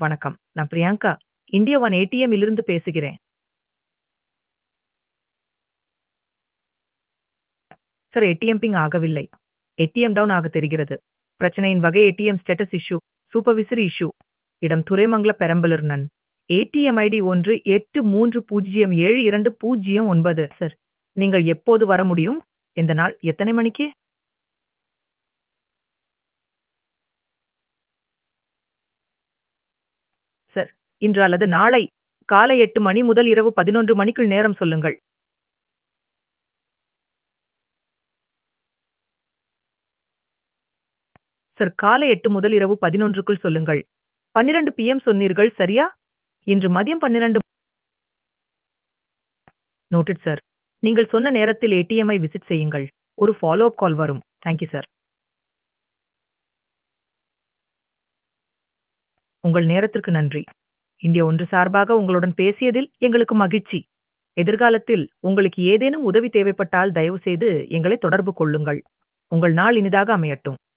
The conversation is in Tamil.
வணக்கம். நான் பிரியங்கா. இந்தியா ஒன் ஏடிஎம் இலிருந்து பேசுகிறேன். சார் ஏடிஎம் பிங் ஆகவில்லை. ஏடிஎம் டவுன் ஆக தெரிகிறது. பிரச்சனையின் வகை ATM status issue, supervisory issue. இடம் துரைமங்கல பெரம்பலூர் நன். ATM ID 183072009 sir. நீங்கள் எப்போது வர முடியும்? எந்த நாள்? எத்தனை மணிக்கு? சார், இன்று அல்லது நாளை காலை 8 மணி முதல் இரவு 11 மணிக்குள் நேரம் சொல்லுங்கள். சார் காலை 8 முதல் இரவு 11க்குள் சொல்லுங்கள். 12 பிஎம் சொன்னீர்கள் சரியா? இன்று மதியம் 12 நோட்டட் சார். நீங்கள் சொன்ன நேரத்தில் ஏடிஎம் ஐ விசிட் செய்யுங்கள். ஒரு ஃபாலோ அப் கால் வரும். Thank you sir. உங்கள் நேரத்திற்கு நன்றி. இந்தியா ஒன்று சார்பாக உங்களுடன் பேசியதில் எங்களுக்கு மகிழ்ச்சி. எதிர்காலத்தில் உங்களுக்கு ஏதேனும் உதவி தேவைப்பட்டால் தயவு செய்து எங்களை தொடர்பு கொள்ளுங்கள். உங்கள் நாள் இனிதாக அமையட்டும்.